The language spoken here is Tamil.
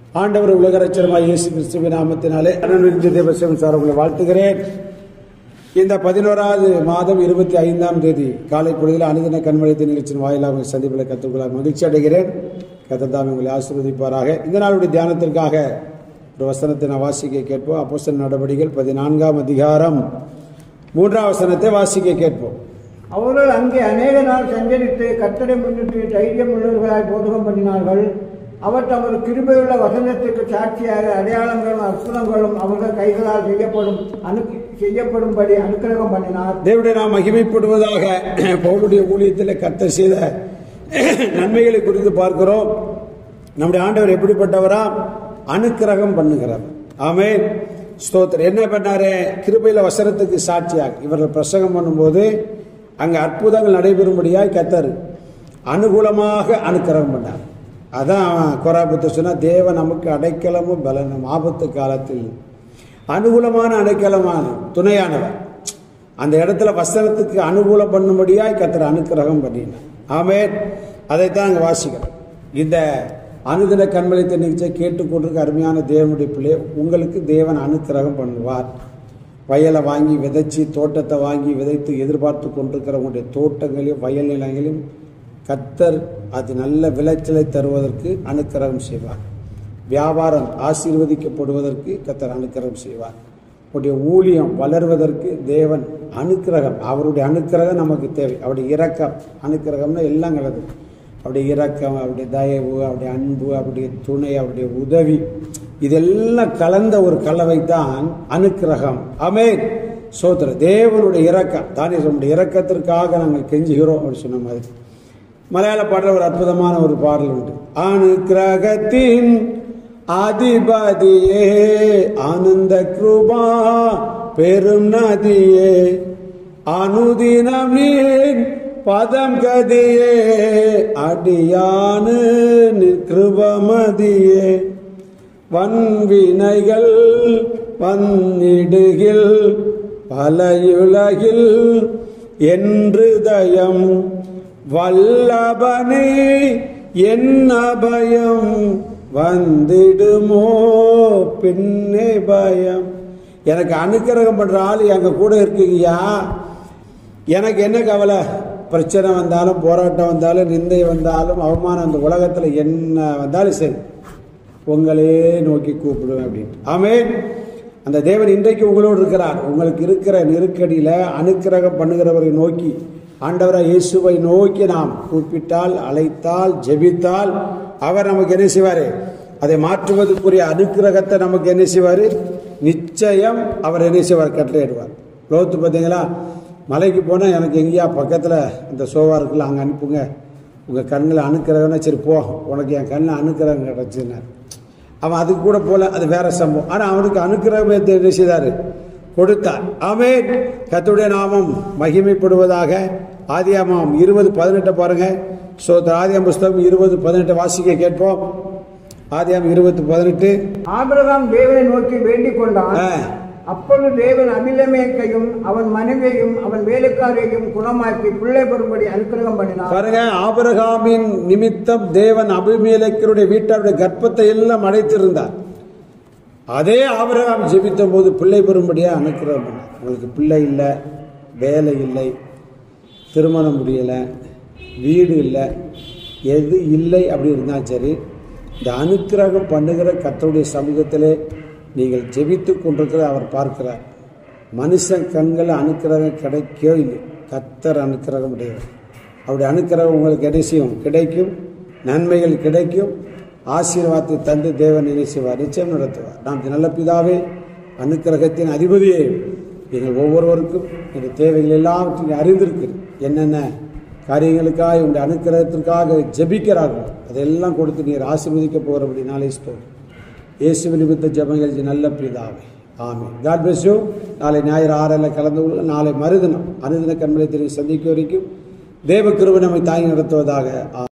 ஆண்டவர் உலகரட்சரமாய் இயேசு கிறிஸ்துவின் நாமத்தினாலே அனநிருத்த தேவசம் சார் உங்களை வாழ்த்துகிறேன் இந்த பதினோராவது மாதம் இருபத்தி ஐந்தாம் தேதி காலை பொழுதில் அனுதின கண்மழித்த நிகழ்ச்சியின் வாயிலாக உங்களை சந்திப்பில் கற்றுக்கொள்ள மகிழ்ச்சி அடைகிறேன் கத்தத்தாம் உங்களை ஆசீர்வதிப்பாராக இந்த நாளுடைய தியானத்திற்காக ஒரு வசனத்தை நான் வாசிக்க கேட்போம் அப்போஸ்தலர் நடவடிக்கைகள் பதினான்காம் அதிகாரம் மூன்றாம் வசனத்தை வாசிக்க கேட்போம் அவர்கள் அங்கே அநேக நாள் சஞ்சரித்து கத்தரை முன்னிட்டு தைரியம் உள்ளவர்களாய் போதகம் பண்ணினார்கள் அவர் தமது கிருபையுள்ள வசனத்துக்கு சாட்சியாக அடையாளங்களும் அற்புதங்களும் அவர்கள் கைகளால் செய்யப்படும் அனு செய்யப்படும்படி அனுக்கிரகம் பண்ணினார் தேவனுடைய நாம் மகிமைப்படுவதாக பவுலுடைய ஊழியத்தில் கர்த்தர் செய்த நன்மைகளை குறித்து பார்க்கிறோம் நம்முடைய ஆண்டவர் எப்படிப்பட்டவரா அனுக்கிரகம் பண்ணுகிறார் ஆமே ஸ்தோத்திரம் என்ன பண்ணாரு கிருபையில வசனத்துக்கு சாட்சியாக இவர்கள் பிரசங்கம் பண்ணும்போது அங்க அற்புதங்கள் நடைபெறும்படியாய் கத்தர் அனுகூலமாக அனுக்கிரகம் பண்ணார் அதான் கொராபுத்த சொன்னா தேவ நமக்கு அடைக்கலமும் பலனும் ஆபத்து காலத்தில் அனுகூலமான அடைக்கலமான துணையானவர் அந்த இடத்துல வசனத்துக்கு அனுகூலம் பண்ணும்படியாய் கத்தர் அனுக்கிரகம் பண்ணினார் ஆமே அதைத்தான் அங்கே வாசிக்கிறோம் இந்த அனுதின கண்மளித்த நிகழ்ச்சியை கேட்டுக்கொண்டிருக்க அருமையான தேவனுடைய பிள்ளை உங்களுக்கு தேவன் அனுக்கிரகம் பண்ணுவார் வயலை வாங்கி விதைச்சி தோட்டத்தை வாங்கி விதைத்து எதிர்பார்த்து கொண்டிருக்கிறவங்களுடைய தோட்டங்களையும் வயல் நிலங்களையும் கத்தர் அது நல்ல விளைச்சலை தருவதற்கு அனுக்கிரகம் செய்வார் வியாபாரம் ஆசீர்வதிக்கப்படுவதற்கு கத்தர் அனுக்கிரகம் செய்வார் உடைய ஊழியம் வளர்வதற்கு தேவன் அனுக்கிரகம் அவருடைய அனுக்கிரகம் நமக்கு தேவை அவருடைய இரக்கம் அனுக்கிரகம்னா எல்லாம் கலது அவருடைய இரக்கம் அவருடைய தயவு அவருடைய அன்பு அவருடைய துணை அவருடைய உதவி இதெல்லாம் கலந்த ஒரு கலவை தான் அனுக்கிரகம் அமேன் சோதர தேவனுடைய இரக்கம் தானே நம்முடைய இரக்கத்திற்காக நாங்கள் கெஞ்சுகிறோம் அப்படின்னு சொன்ன மாதிரி மலையாள பாடல ஒரு அற்புதமான ஒரு பாடல் உண்டு அனுக்கிரகத்தின் அதிபதியே ஆனந்த கிருபா பெரும் நதியே அனுதினம் நீர் பதம் கதியே அடியானு கிருபமதியே வன்வினைகள் வந்திடுகில் பலையுலகில் என்று தயம் வல்லபனே என் அபயம் வந்திடுமோ பின்னே பயம் எனக்கு அனுக்கிரகம் பண்ற ஆள் எங்க கூட இருக்கீங்கயா எனக்கு என்ன கவலை பிரச்சனை வந்தாலும் போராட்டம் வந்தாலும் நிந்தை வந்தாலும் அவமானம் அந்த உலகத்தில் என்ன வந்தாலும் சரி உங்களே நோக்கி கூப்பிடுவேன் அப்படின்னு ஆமேன் அந்த தேவன் இன்றைக்கு உங்களோடு இருக்கிறார் உங்களுக்கு இருக்கிற நெருக்கடியில் அனுக்கிரகம் பண்ணுகிறவரை நோக்கி ஆண்டவரை இயேசுவை நோக்கி நாம் கூப்பிட்டால் அழைத்தால் ஜெபித்தால் அவர் நமக்கு என்ன செய்வார் அதை மாற்றுவதற்குரிய அனுக்கிரகத்தை நமக்கு என்ன செய்வார் நிச்சயம் அவர் என்ன செய்வார் கட்டளையிடுவார் லோத்து பார்த்தீங்களா மலைக்கு போனால் எனக்கு எங்கேயா பக்கத்தில் இந்த சோவா இருக்குல்ல அங்கே அனுப்புங்க உங்கள் கண்ணில் அனுக்கிறவனா சரி போ உனக்கு என் கண்ணில் அனுக்கிறவங்க கிடச்சினார் அவன் அதுக்கு கூட போல அது வேற சம்பவம் ஆனால் அவனுக்கு அனுக்கிரகத்தை என்ன செய்தார் கொடுத்தார் ஆமே கத்துடைய நாமம் மகிமைப்படுவதாக ஆதியாமம் இருபது பதினெட்டை பாருங்க ஸோ ஆதியாம் புஸ்தகம் இருபது பதினெட்டை வாசிக்க கேட்போம் ஆதியாம் இருபது பதினெட்டு ஆபிரகாம் தேவனை நோக்கி வேண்டிக் கொண்டான் ஆ. அப்பொழுது தேவன் அபிலமேக்கையும் அவன் மனைவியையும் அவன் வேலைக்காரையும் குணமாக்கி பிள்ளை பெறும்படி அனுக்கிரகம் பண்ணினார் பாருங்க ஆபிரகாமின் நிமித்தம் தேவன் அபிமேலக்கருடைய வீட்டாருடைய கர்ப்பத்தை எல்லாம் அடைத்திருந்தார் அதே ஆபிரகாம் ஜெபித்த போது பிள்ளை பெறும்படியா அனுக்கிரகம் பண்ணார். உங்களுக்கு பிள்ளை இல்லை வேலை இல்லை திருமணம் முடியலை வீடு இல்லை எது இல்லை அப்படி இருந்தாலும் சரி இந்த அனுக்கிரகம் பண்ணுகிற கர்த்தருடைய சமூகத்திலே நீங்கள் ஜெபித்து கொண்டிருக்கிற அவர் பார்க்கிறார் மனுஷன் கண்கள் அனுக்கிரகம் கிடைக்கோ இல்லை கர்த்தர் அனுக்கிரகம் உடையவர் அவருடைய அனுக்கிரகம் உங்களுக்கு என்ன செய்யும் கிடைக்கும் நன்மைகள் கிடைக்கும் ஆசீர்வாதத்தை தந்து தேவன் என்ன செய்வார் நிச்சயம் நடத்துவார் நாம் நல்ல பிதாவே அனுக்கிரகத்தின் அதிபதியே எங்கள் ஒவ்வொருவருக்கும் எங்கள் தேவைகள் எல்லாவற்றையும் அறிந்திருக்கிறது என்னென்ன காரியங்களுக்காக உங்களுடைய அனுக்கிரகத்திற்காக ஜெபிக்கிறார்கள் அதெல்லாம் கொடுத்து நீர் ஆசீர்வதிக்க போகிறபடி நாளை ஸ்தோம் இயேசு நிமித்த ஜபங்கள் நல்ல பிதாவே ஆமே காட் பிளஸ் யூ நாளை ஞாயிறு ஆறில் கலந்து கொள்ள நாளை மறுதினம் அனுதின கண்மலை தெரிவி சந்திக்க வரைக்கும் தேவ கிருபை நம்மை தாங்கி நடத்துவதாக ஆ